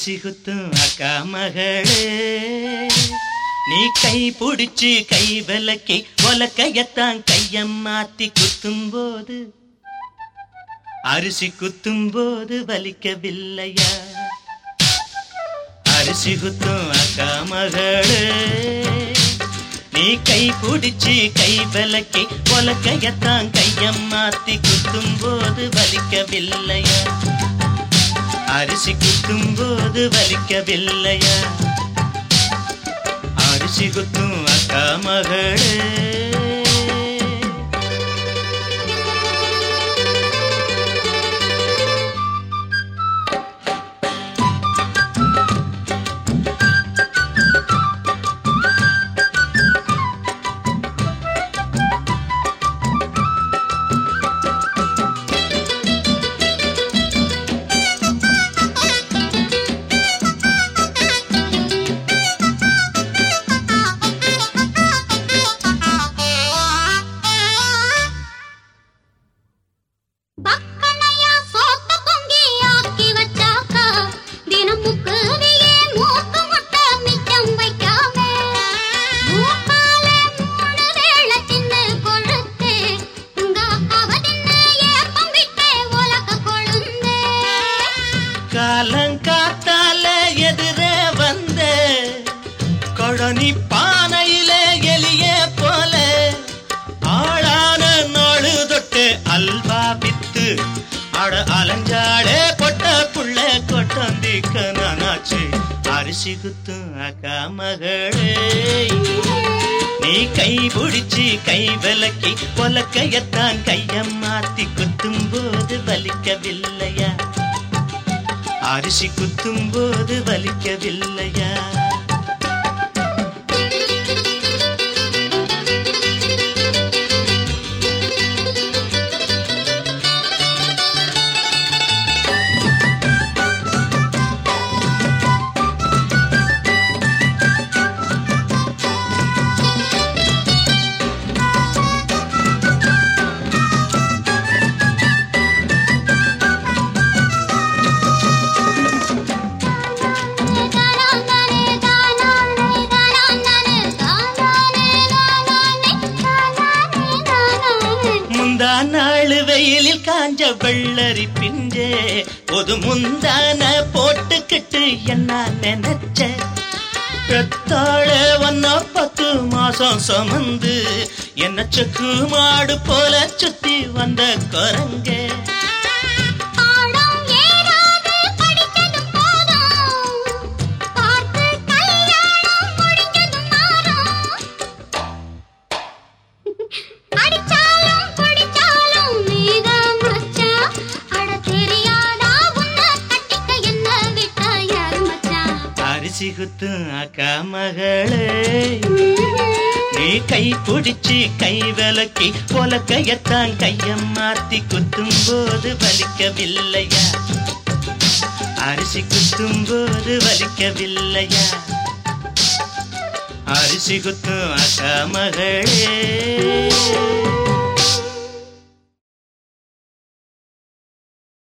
அரிசி குத்தும் அக்கா மகளே நீ கை பிடிச்சு கை விலக்கி உலக்கையத்தான் கையம் மாத்தி குத்தும் போது அரிசி குத்தும் போது வலிக்கவில்லையா அரிசி குத்தும் அக்கா மகளே நீ கை பிடிச்சு கை விலக்கி உலக்கையத்தான் கையம் மாத்தி குத்தும் போது வலிக்கவில்லையா அரிசி குத்தும் போது வலிக்கவில்லையா அரிசி குத்தும் அக்கா மகளே பக்கனையா சோத்த பொங்கி ஆக்கி வச்சாக்கா தினமுக்கு நீயே மூக்கு முட்டை மிச்சம் வைக்காம மூக்கால மூணு வேளை தின்னு கொழுத்து உங்க அக்காவ தின்னு ஏப்பம் விட்டு உலக கொழுந்து காலங்காத்தால எதிர வந்த கொழனி பானையில எலிய போல ஆளான நாளு தொட்டு அல்வா வித்து அட அலஞ்சாடே பொட்ட புள்ள கொட்டந்திக்க நானாச்சு அரிசி குத்தும் அக்கா மகளே நீ கை பிடிச்சு கை விலக்கி பொலக்கையத்தான் கையம் மாத்தி குத்தும் போது வலிக்கவில்லையா அரிசி குத்தும் போது வலிக்கவில்லையா தானானே தானானே தானானே தானானே தானானே தானானே தானானே முந்தா நாள் வெயிலில் காஞ்ச வெள்ளரி பிஞ்சே ஒரு முந்தான போட்டுக்கிட்டு என்ன நினைச்ச பெத்தாழ ஒன்ன பத்து மாசம் சுமந்து என்ன செக்கு மாடு போல சுத்தி வந்த குரங்கே ஆடம் ஏறாது படிச்சது போதும் பார்த்து கல்யாணம் முடிஞ்சது மாறும் அடிச்சாலும் பிடிச்சாலும் நீதான் மச்சான் அட தெரியாதா உன்னை கட்டிக்க என்ன விட்டா யாரு மச்சான் அரிசி குத்தும் அக்கா மகளே நீ கை பிடிச்சு கை விலக்கி பொலக்கையத்தான் கையம் மாத்தி குத்தும் போது வலிக்கவில்லையா அரிசி குத்தும் போது வலிக்கவில்லையா அரிசி குத்தும் அக்கா மகளே